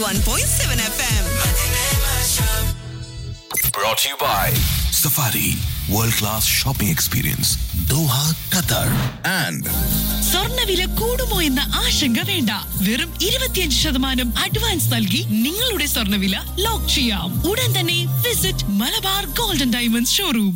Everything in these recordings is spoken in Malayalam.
91.7 FM. Brought to you by Safari World Class Shopping Experience Doha, Qatar and സ്വർണ്ണവില കൂടുമോ എന്ന ആശങ്ക വേണ്ട വെറും ഇരുപത്തിയഞ്ച് ശതമാനം അഡ്വാൻസ് നൽകി നിങ്ങളുടെ സ്വർണ്ണവില ലോക്ക് ചെയ്യാം ഉടൻ തന്നെ visit Malabar gold and diamonds showroom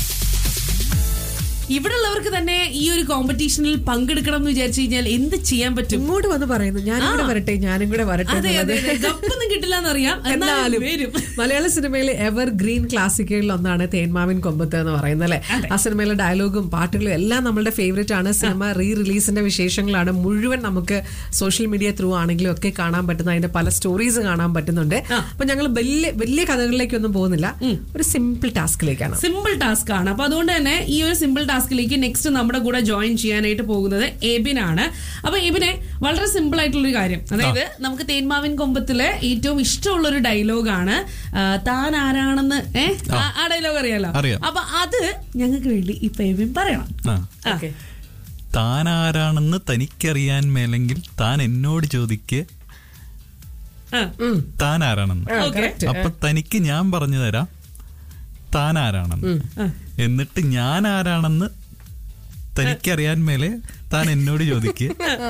ഇവിടെ ഉള്ളവർക്ക് തന്നെ ഈ ഒരു കോമ്പറ്റീഷനിൽ പങ്കെടുക്കണം എന്ന് വിചാരിച്ചു കഴിഞ്ഞാൽ എന്ത് ചെയ്യാൻ പറ്റും ഇങ്ങോട്ട് വന്ന് പറയുന്നു ഞാനും കൂടെ ആ. വരട്ടെ ഞാനും കൂടെ വരട്ടെ അതെ അതെ എന്നുള്ളത്. ഗപ്പൊന്നും കിട്ടില്ല എന്നറിയാം എന്നാലും എന്നാലും വരും മലയാള സിനിമയിലെ എവർ ഗ്രീൻ ക്ലാസിക്കുകളിൽ ഒന്നാണ് തേന്മാവിൻ കൊമ്പത്ത് എന്ന് പറയുന്നത് അല്ലെ ആ സിനിമയിലെ ഡയലോഗും പാട്ടുകളും എല്ലാം നമ്മളുടെ ഫേവറേറ്റ് ആണ് സിനിമ റീ റിലീസിന്റെ വിശേഷങ്ങളാണ് മുഴുവൻ നമുക്ക് സോഷ്യൽ മീഡിയ ത്രൂ ആണെങ്കിലും ഒക്കെ കാണാൻ പറ്റുന്ന അതിന്റെ പല സ്റ്റോറീസ് കാണാൻ പറ്റുന്നുണ്ട് അപ്പൊ ഞങ്ങൾ വലിയ വലിയ കഥകളിലേക്കൊന്നും പോകുന്നില്ല ഒരു സിമ്പിൾ ടാസ്കിലേക്കാണ് സിമ്പിൾ ടാസ്ക് ആണ് അപ്പൊ അതുകൊണ്ട് തന്നെ ഈ ഒരു സിമ്പിൾ ടാസ്കിലേക്ക് നെക്സ്റ്റ് നമ്മുടെ കൂടെ ജോയിൻ ചെയ്യാനായിട്ട് പോകുന്നത് എബിൻ ആണ് അപ്പൊ എബിനെ വളരെ സിമ്പിൾ ആയിട്ടുള്ള ഒരു കാര്യം അതായത് നമുക്ക് തേന്മാവിൻ കൊമ്പത്തിലെ ഏറ്റവും ഇഷ്ടമുള്ള ഒരു ഡയലോഗാണ് താൻ ആരാണെന്ന് ഏ ആ- ആ ഡയലോഗ് അറിയാലോ അറിയാം. അപ്പൊ അത് ഞങ്ങൾക്ക് വേണ്ടി ഇപ്പൊ എബിൻ പറയണം ആ. ആ. താൻ ആരാണെന്ന് തനിക്കറിയാൻ മേലെങ്കിൽ താൻ എന്നോട് ചോദിക്ക് ആ. താൻ ആരാണെന്ന് ഓക്കെ അപ്പൊ തനിക്ക് ഞാൻ പറഞ്ഞു തരാം താൻ ആരാണെന്ന് എന്നിട്ട് ഞാൻ ആരാണെന്ന് തനിക്കറിയാൻ മേലെ താൻ എന്നോട് ചോദിക്ക്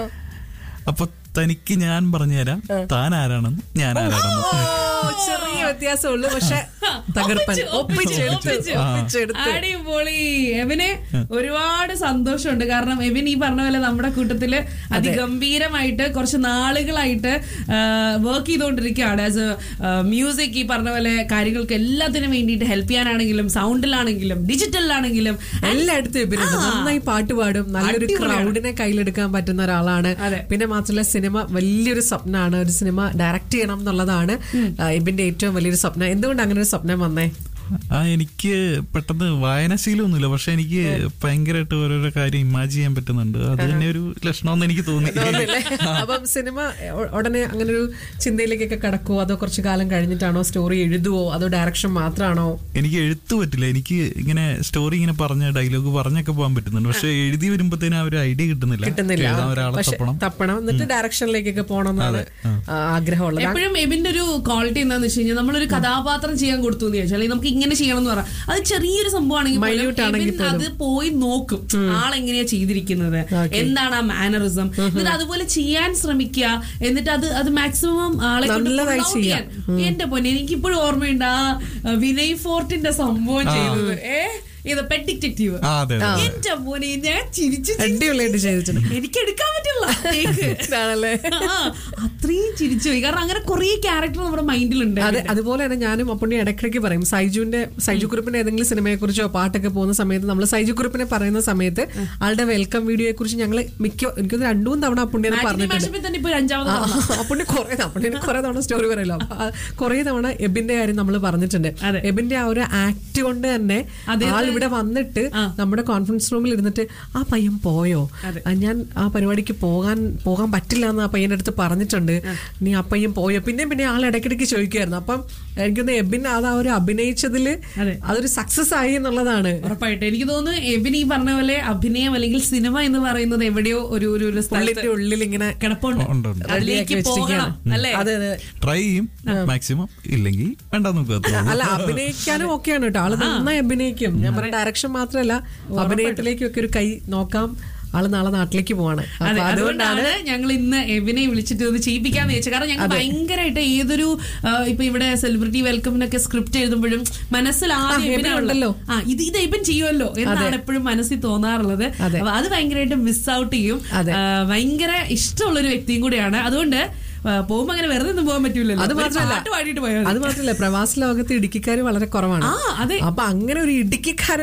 അപ്പൊ തനിക്ക് ഞാൻ പറഞ്ഞു തരാം താൻ ആരാണെന്ന് ഞാൻ ആരാണെന്ന് ഓ, ചെറിയ വ്യത്യാസമുള്ളൂ പക്ഷെ തകർപ്പൻ ഒപ്പിച്ചു, ഒപ്പിച്ചെടുത്തു ഒപ്പിച്ചു. ഒപ്പിച്ചെടുത്ത് അടിപൊളി എവിന് ഒരുപാട് സന്തോഷമുണ്ട് കാരണം എവിൻ ഈ പറഞ്ഞ പോലെ നമ്മുടെ കൂട്ടത്തില് അതിഗംഭീരമായിട്ട് കുറച്ച് നാളുകളായിട്ട് വർക്ക് ചെയ്തുകൊണ്ടിരിക്കുകയാണ് ആസ് എ മ്യൂസിക് ഈ പറഞ്ഞ പോലെ കാര്യങ്ങൾക്ക് എല്ലാത്തിനും വേണ്ടിയിട്ട് ഹെൽപ്പ് ചെയ്യാനാണെങ്കിലും സൗണ്ടിലാണെങ്കിലും ഡിജിറ്റലിലാണെങ്കിലും എല്ലായിടത്തും ഇവരുണ്ട് നന്നായി പാട്ട് പാടും നല്ലൊരു അടിപൊളിയാണ്. ക്രൗഡിനെ കയ്യിലെടുക്കാൻ പറ്റുന്ന ഒരാളാണ് അതെ. പിന്നെ മാത്രമല്ല സിനിമ വലിയൊരു സ്വപ്നമാണ് ഒരു സിനിമ ഡയറക്ട് ചെയ്യണം എന്നുള്ളതാണ് ആ, ഇബിന്റെ ഏറ്റവും വലിയൊരു സ്വപ്നം എന്തുകൊണ്ട് അങ്ങനെ ഒരു സ്വപ്നം വന്നേ ആ എനിക്ക് പെട്ടെന്ന് വായനാശീലമൊന്നുമില്ല പക്ഷെ എനിക്ക് ഭയങ്കരമായിട്ട് ഓരോരോ കാര്യം ഇമാജിൻ ചെയ്യാൻ പറ്റുന്നുണ്ട് അത് തന്നെ ഒരു ലക്ഷണമെന്ന് എനിക്ക് തോന്നി തോന്നില്ലേ? അപ്പം സിനിമ ഉ- ഉടനെ അങ്ങനെ ഒരു ചിന്തയിലേക്കൊക്കെ കടക്കുവോ അതോ കുറച്ചു കാലം കഴിഞ്ഞിട്ടാണോ സ്റ്റോറി എഴുതുവോ അതോ ഡയറക്ഷൻ മാത്രമാണോ എനിക്ക് എഴുത്ത് പറ്റില്ല എനിക്ക് ഇങ്ങനെ സ്റ്റോറി ഇങ്ങനെ പറഞ്ഞ ഡയലോഗ് പറഞ്ഞൊക്കെ പോകാൻ പറ്റുന്നുണ്ട് പക്ഷെ എഴുതി വരുമ്പോഴത്തേനും ആ ഒരു ഐഡിയ കിട്ടുന്നില്ല കിട്ടുന്നില്ല എഴുതാൻ ഒരാളെ പക്ഷെ തപ്പണം തപ്പണം എന്നിട്ട് ഡയറക്ഷനിലേക്കൊക്കെ പോകണം എന്നാണ് ആ, ആഗ്രഹമുള്ളത് എപ്പോഴും എബിന്റെ ഒരു ക്വാളിറ്റി എന്താന്ന് വെച്ച് കഴിഞ്ഞാൽ നമ്മളൊരു കഥാപാത്രം ചെയ്യാൻ കൊടുത്തു എന്ന് ചോദിച്ചാൽ അല്ലെങ്കിൽ നമുക്ക് ഇങ്ങനെ ചെയ്യണം എന്ന് പറയാം അത് ചെറിയൊരു സംഭവമാണെങ്കിൽ പോലും Minute ആണെങ്കിൽ എബിൻ അത് പോയി നോക്കും ആളെങ്ങനെയാ ചെയ്തിരിക്കുന്നത് എന്താണ് ആ മാനറിസം എന്നിട്ട് അതുപോലെ ചെയ്യാൻ ശ്രമിക്കുക എന്നിട്ട് അത് അത് മാക്സിമം ആളെ കൊണ്ട് നല്ലതായി pull out ചെയ്യാം. ചെയ്യാൻ. എന്റെ പൊന്നെ എനിക്കിപ്പോഴും ഓർമ്മയുണ്ട് ആ ആ, വിനയ് ഫോർട്ടിന്റെ സംഭവം ചെയ്തത് ഏ ഇത് പെറ്റ് ഡിറ്റക്റ്റീവ് ആ അതെ അതെ. എന്റെ മോനെ ഞാൻ ചിരിച്ചു അടിപൊളിയായിട്ട് ചെയ്തിട്ടുണ്ട് എനിക്ക് എടുക്കാൻ പറ്റില്ല take. ആണല്ലേ ആ, അത്രയും ചിരിച്ചു പോയി കാരണം അങ്ങനെ കുറെ ക്യാരക്ടർ നമ്മുടെ മൈൻഡിലുണ്ട് അതെ അതുപോലെ തന്നെ ഞാനും അപ്പുണ്ണി ഇടയ്ക്കിടയ്ക്ക് പറയും സൈജുവിന്റെ സൈജു കുറിപ്പിന്റെ ഏതെങ്കിലും സിനിമയെ കുറിച്ചോ പാട്ടൊക്കെ പോകുന്ന സമയത്ത് നമ്മൾ സൈജു കുറിപ്പിനെ പറയുന്ന സമയത്ത് ആളുടെ വെൽക്കം വീഡിയോയെ കുറിച്ച് ഞങ്ങൾ മിക്ക എനിക്കൊന്ന് രണ്ടു മൂന്ന് തവണ അപ്പുണ്ണി അത് പറഞ്ഞിട്ടുണ്ട് മാഷിപ്പിൽ തന്നെ ഇപ്പൊ ഒരു അഞ്ചാമത് ആ, തവണ. അപ്പുണ്ണി കുറെ അപ്പുണ്ണിന് കുറെ തവണ സ്റ്റോറി പറയല്ലോ അപ്പൊ ആ കുറെ തവണ എബിന്റെ കാര്യം നമ്മൾ പറഞ്ഞിട്ടുണ്ട് അതെ. എബിന്റെ ആ ഒരു ആക്ട് കൊണ്ട് തന്നെ അതെ, ആൾ അതെ. ഇവിടെ വന്നിട്ട് ആ. നമ്മുടെ കോൺഫറൻസ് റൂമിൽ ഇരുന്നിട്ട് ആ പയ്യൻ പോയോ അതെ. ആ, ഞാൻ ആ പരിപാടിക്ക് പോകാൻ പോകാൻ പറ്റില്ല എന്ന് ആ പയ്യന്റെ അടുത്ത് പറഞ്ഞിട്ടുണ്ട് നീ ആ പയ്യൻ പോയോ പിന്നെ പിന്നെ ആൾ ഇടയ്ക്കിടയ്ക്ക് ചോദിക്കുമായിരുന്നു അപ്പം എനിക്കൊന്ന് എബിൻ അത് ആ ഒരു അഭിനയിച്ചതില് അതെ. അതൊരു സക്സസ് ആയി എന്നുള്ളതാണ് ഉറപ്പായിട്ടും എനിക്ക് തോന്നുന്നു എബിൻ ഈ പറഞ്ഞ പോലെ അഭിനയം അല്ലെങ്കിൽ സിനിമ എന്ന് പറയുന്നത് എവിടെയോ ഒരു ഒരു ഒരു സ്ഥലത്ത് ഉള്ളിന്റെ ഉള്ളിൽ ഇങ്ങനെ കിടപ്പുണ്ട് ഉണ്ട്, ഉണ്ട്. അതിലേക്ക് റെഡിയാക്കി പോകണം വെച്ചിരിക്കുകയാണ്. അല്ലേ അതെ അതെ ട്രൈ ചെയ്യും മാക്സിമം ഇല്ലെങ്കിൽ വേണ്ട നമുക്ക് അത്രേ ഉള്ളൂ. അല്ല അഭിനയിക്കാനും ഒക്കെയാണ് കേട്ടോ ആള് നന്നായി അഭിനയിക്കും ഞാൻ പറഞ്ഞ ഡയറക്ഷൻ മാത്രമല്ല അഭിനയത്തിലേക്കും ഒക്കെ ഒരു കൈ നോക്കാം ആള് നാളെ നാട്ടിലേക്ക് പോവാണ് അതെ അപ്പൊ അതുകൊണ്ടാണ് അതുകൊണ്ടാണ് ഞങ്ങൾ ഇന്ന് എവിനെ വിളിച്ചിട്ട് ഇത് ചെയ്യിപ്പിക്കാന്ന് വെച്ചത് കാരണം ഞങ്ങൾ ഭയങ്കരമായിട്ട് ഏതൊരു ആ, ഇപ്പൊ ഇവിടെ സെലിബ്രിറ്റി വെൽക്കമിനൊക്കെ സ്ക്രിപ്റ്റ് എഴുതുമ്പോഴും മനസ്സിൽ ആദ്യം ആ, എബിൻ എബിനാ ഉണ്ടല്ലോ. ആ ഇത് ഇത് എബിൻ ചെയ്യുമല്ലോ എന്നാണ് എപ്പോഴും മനസ്സിൽ തോന്നാറുള്ളത് അതെ. അപ്പൊ അത് ഭയങ്കരമായിട്ട് മിസ് ഔട്ട് ചെയ്യും അതെ. ആ, ഭയങ്കര ഇഷ്ടമുള്ള ഒരു വ്യക്തിയും കൂടിയാണ് അതുകൊണ്ട് ആ, പോകുമ്പോ അങ്ങനെ വെറുതെ ഒന്നും പോകാൻ പറ്റൂലല്ലോ അത് ഒരു മാത്രമല്ല പാട്ട് പാടിയിട്ട് പോയാൽ അത് മാത്രമല്ല പ്രവാസ ലോകത്ത് ഇടുക്കിക്കാർ വളരെ കുറവാണ് ആ, അതെ. അപ്പൊ അങ്ങനെ ഒരു ഇടുക്കിക്കാരൻ